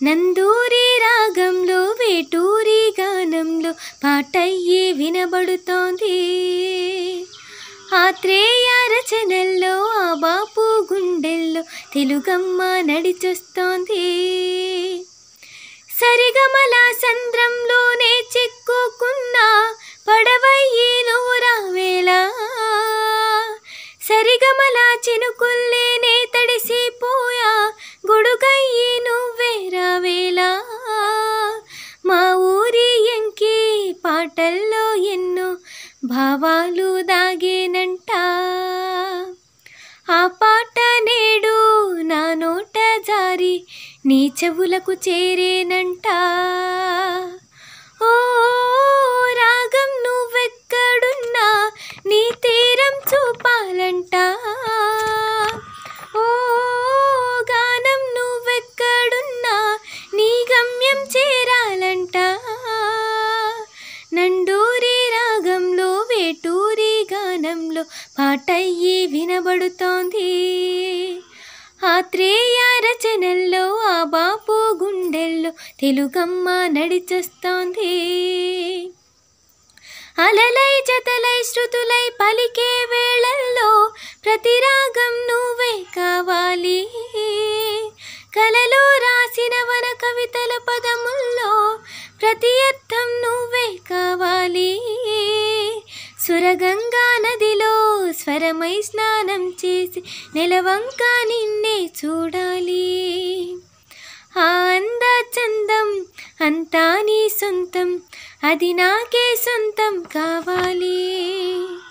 నందూరి రాగంలో వేటూరి గానంలో పాటయ్యి వినబడుతోంది ఆత్రేయ రచనల్లో ఆ బాపు గుండెల్లో తెలుగమ్మ నడిచొస్తోంది సరిగమల సంద్రంలోనే చిక్కుకున్న పడవయ్యి నువ్వు రావేలా సరిగమల చినుకుల్లేనే తడిసిపోయా గొడుగయ్యి నువ్వే రావేలా మా ఊరి ఎంకి పాటల్లో ఎన్నో భావాలు దాగేనంట ఆ పాట నేడు నా నోట జారి నీ చెవులకు చేరేనంట ఓ రాగం నువ్వెక్కడున్నా నీ తీరం చూపాలంట ఓ గానం నువ్వెక్కడున్నా నీ గమ్యం చేరాలంట నండూరి రాగంలో వేటూరి గానంలో పాటయ్యి వినబడుతోంది ఆత్రేయ రచనల్లో ఆ బాపు గుండెల్లో తెలుగమ్మ నడిచొస్తోంది అలలై జతలై శృతులై పలికే వేళల్లో ప్రతి రాగం నువ్వే కావాలి కలలో రాసిన వన కవితల పదముల్లో ప్రతి అర్థం నువ్వే కావాలి సురగంగా నదిలో స్వరమై స్నానం చేసి నెలవంక నిన్నే చూడాలి ఆ అంద చందం అంతా నీ సొంతం అది నాకే సొంతం కావాలి